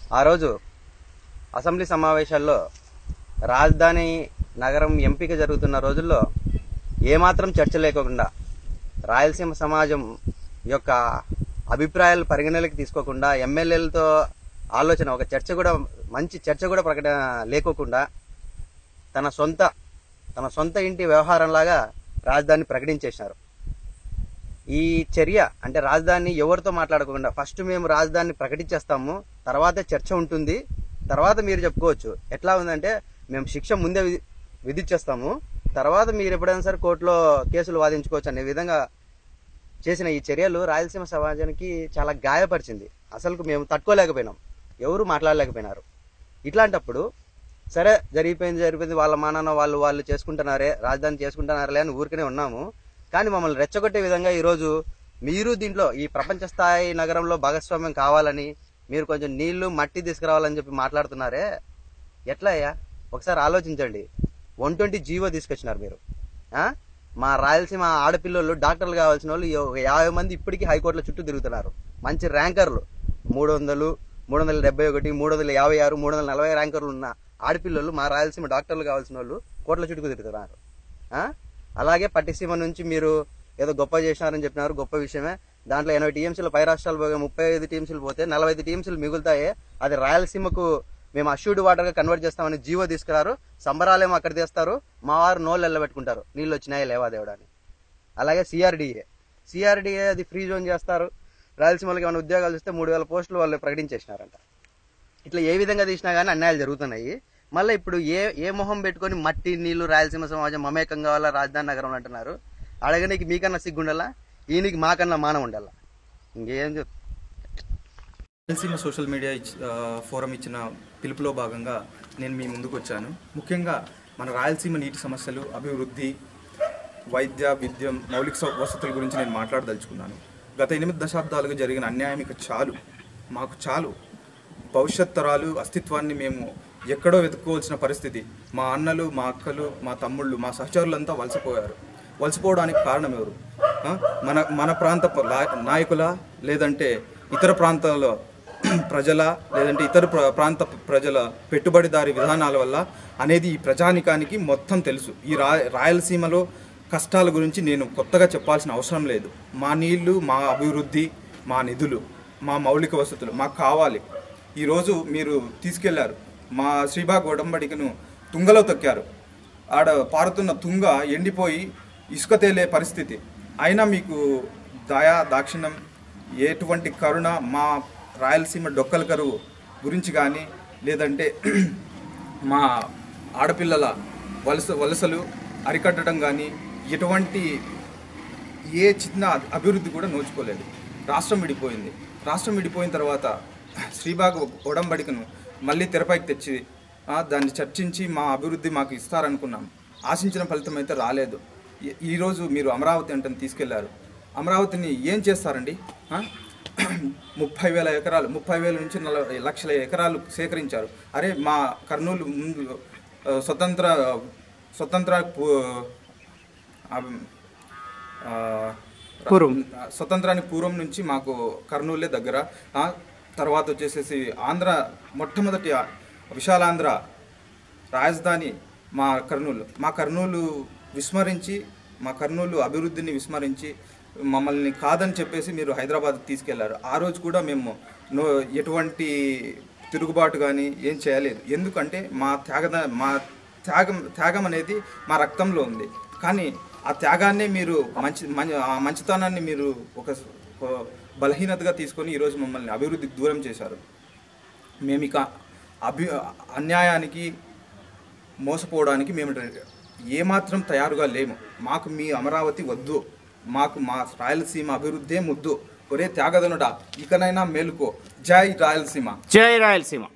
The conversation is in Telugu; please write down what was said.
ఆ రోజు అసెంబ్లీ సమావేశాల్లో రాజధాని నగరం ఎంపిక జరుగుతున్న రోజుల్లో ఏమాత్రం చర్చ లేకుండా రాయలసీమ సమాజం యొక్క అభిప్రాయాలు పరిగణలోకి తీసుకోకుండా ఎమ్మెల్యేలతో ఆలోచన ఒక చర్చ కూడా మంచి చర్చ కూడా ప్రకటన లేకోకుండా తన సొంత తన సొంత ఇంటి వ్యవహారంలాగా రాజధాని ప్రకటించేసినారు ఈ చర్య అంటే రాజధాని ఎవరితో మాట్లాడకుండా ఫస్ట్ మేము రాజధానిని ప్రకటించేస్తాము తర్వాతే చర్చ ఉంటుంది తర్వాత మీరు చెప్పుకోవచ్చు ఎట్లా ఉందంటే మేము శిక్ష ముందే విధి- విధించేస్తాము తర్వాత మీరు ఎప్పుడైనా సరే కోర్టులో కేసులు వాదించుకోవచ్చు అనే విధంగా చేసిన ఈ చర్యలు రాయలసీమ సమాజానికి చాలా గాయపరిచింది అసలు మేము తట్టుకోలేకపోయినాం ఎవరు మాట్లాడలేకపోయినారు ఇట్లాంటప్పుడు సరే జరిగిపోయింది జరిగిపోయింది వాళ్ళ మానాన్న వాళ్ళు వాళ్ళు చేసుకుంటున్నారే రాజధాని చేసుకుంటున్నారులే అని ఊరికనే ఉన్నాము కానీ మమ్మల్ని రెచ్చగొట్టే విధంగా ఈరోజు మీరు దీంట్లో ఈ ప్రపంచ స్థాయి నగరంలో భాగస్వామ్యం కావాలని మీరు కొంచెం నీళ్లు మట్టి తీసుకురావాలని చెప్పి మాట్లాడుతున్నారే ఎట్లా అయ్యా ఒకసారి ఆలోచించండి వన్ ట్వంటీ జీవో తీసుకొచ్చినారు మీరు ఆ? మా రాయలసీమ ఆడపిల్లలు డాక్టర్లు కావాల్సిన వాళ్ళు ఈ ఒక యాభై మంది ఇప్పటికీ హైకోర్టుల చుట్టూ తిరుగుతున్నారు మంచి ర్యాంకర్లు మూడు వందలు మూడు వందల డెబ్బై ఒకటి మూడు వందల యాభై ఆరు మూడు వందల నలభై ర్యాంకర్లు ఉన్న ఆడపిల్లలు మా రాయలసీమ డాక్టర్లు కావాల్సిన వాళ్ళు కోట్ల చుట్టూ తిరుగుతున్నారు ఆ? అలాగే పట్టిసీమ నుంచి మీరు ఏదో గొప్ప చేసినారని చెప్పినారు గొప్ప విషయమే దాంట్లో ఎనభై టీఎంసీలు పై రాష్ట్రాలు పోగా ముప్పై ఐదు టీఎంసీలు పోతే నలభై ఐదు టీఎంసీలు మిగులుతాయి అది రాయలసీమకు మేము అష్యూడ్ వాటర్ గా కన్వర్ట్ చేస్తామని జీవో తీసుకురారు సంబరాలేమో అక్కడ తీస్తారు మా వారు నోళ్ళు ఎల్లబెట్టుకుంటారు నీళ్ళు వచ్చినాయా లేవా దేవుడని అలాగే సిఆర్డిఏ సిఆర్డిఏ అది ఫ్రీ జోన్ చేస్తారు రాయలసీమలకు ఏమైనా ఉద్యోగాలు ఇస్తే మూడు వేల పోస్టులు వాళ్ళు ప్రకటించేసినారంట ఇట్లా ఏ విధంగా తీసినా కానీ అన్యాయాలు జరుగుతున్నాయి మళ్ళీ ఇప్పుడు ఏ ఏ మొహం పెట్టుకొని మట్టి నీళ్లు రాయలసీమ సమాజం మమేకం కావాలా రాజధాని నగరం అంటున్నారు అడగనీకి మీకన్నా సిగ్గుండాలా ఈయనకి మాకన్నా మానం ఉండాలా ఇంకేం చెప్ రాయలసీమ సోషల్ మీడియా ఇచ్- ఆ, ఫోరం ఇచ్చిన పిలుపులో భాగంగా నేను మీ ముందుకు వచ్చాను ముఖ్యంగా మన రాయలసీమ నీటి సమస్యలు అభివృద్ధి వైద్య విద్య మౌలిక సౌ- వసతుల గురించి నేను మాట్లాడదలుచుకున్నాను గత ఎనిమిది దశాబ్దాలుగా జరిగిన అన్యాయం ఇక చాలు మాకు చాలు భవిష్యత్ తరాలు అస్తిత్వాన్ని మేము ఎక్కడో వెతుక్కోవాల్సిన పరిస్థితి మా అన్నలు మా అక్కలు మా తమ్ముళ్ళు మా సహచరులంతా వలసపోయారు వలసపోవడానికి కారణం ఎవరు ఆ? మన మన ప్రాంత ప- లా- నాయకుల లేదంటే ఇతర ప్రాంతాల్లో ప్రజల లేదంటే ఇతర ప్ర- ప్రాంత ప్రజల పెట్టుబడిదారి విధానాల వల్ల అనేది ఈ ప్రజానికానికి మొత్తం తెలుసు ఈ రా రాయలసీమలో కష్టాల గురించి నేను కొత్తగా చెప్పాల్సిన అవసరం లేదు మా నీళ్లు మా అభివృద్ధి మా నిధులు మా మౌలిక వసతులు మాకు కావాలి ఈరోజు మీరు తీసుకెళ్లారు మా శ్రీబాగ్ ఒడంబడికను తుంగలో తొక్కారు ఆడ పారుతున్న తుంగ ఎండిపోయి ఇసుక తేలే పరిస్థితి అయినా మీకు దయా దాక్షిణ్యం ఎటువంటి కరుణ మా రాయలసీమ డొక్కల కరువు గురించి కానీ లేదంటే మా ఆడపిల్లల వలస వలసలు అరికట్టడం కానీ ఎటువంటి ఏ చిన్న అభివృద్ధి కూడా నోచుకోలేదు రాష్ట్రం విడిపోయింది రాష్ట్రం విడిపోయిన తర్వాత శ్రీబాగ్ ఒడంబడికను మళ్ళీ తెరపైకి తెచ్చి ఆ, దాన్ని చర్చించి మా అభివృద్ధి మాకు ఇస్తారనుకున్నాం ఆశించిన ఫలితం అయితే రాలేదు ఈ- ఈరోజు మీరు అమరావతి అంటే తీసుకెళ్లారు అమరావతిని ఏం చేస్తారండి ఆ? ముప్పై వేల ఎకరాలు ముప్పై వేల నుంచి నలభై లక్షల ఎకరాలు సేకరించారు అరే మా కర్నూలు ముందు ఆ, స్వతంత్ర స్వతంత్ర పు- ఆ, ఆ, పూర్వం. స్వతంత్రానికి పూర్వం నుంచి మాకు కర్నూలే దగ్గర ఆ, తర్వాత వచ్చేసేసి ఆంధ్ర మొట్టమొదటి ఆ విశాలాంధ్ర రాజధాని మా కర్నూలు మా కర్నూలు విస్మరించి మా కర్నూలు అభివృద్ధిని విస్మరించి మమ్మల్ని కాదని చెప్పేసి మీరు హైదరాబాద్ తీసుకెళ్లారు ఆ రోజు కూడా మేము నో ఎటువంటి తిరుగుబాటు కానీ ఏం చేయలేదు ఎందుకంటే మా త్యాగద మా త్యాగం త్యాగం అనేది మా రక్తంలో ఉంది కానీ ఆ త్యాగాన్నే మీరు మంచి మం- ఆ మంచితనాన్ని మీరు ఒక ఒక బలహీనతగా తీసుకొని ఈరోజు మమ్మల్ని అభివృద్ధికి దూరం చేశారు మేము ఇక అభి అన్యాయానికి మోసపోవడానికి మేము ఏమాత్రం తయారుగా లేము మాకు మీ అమరావతి వద్దు మాకు మా రాయలసీమ అభివృద్ధే ముద్దు ఒరే త్యాగదనుడా ఇకనైనా మేలుకో జై రాయలసీమ జై రాయలసీమ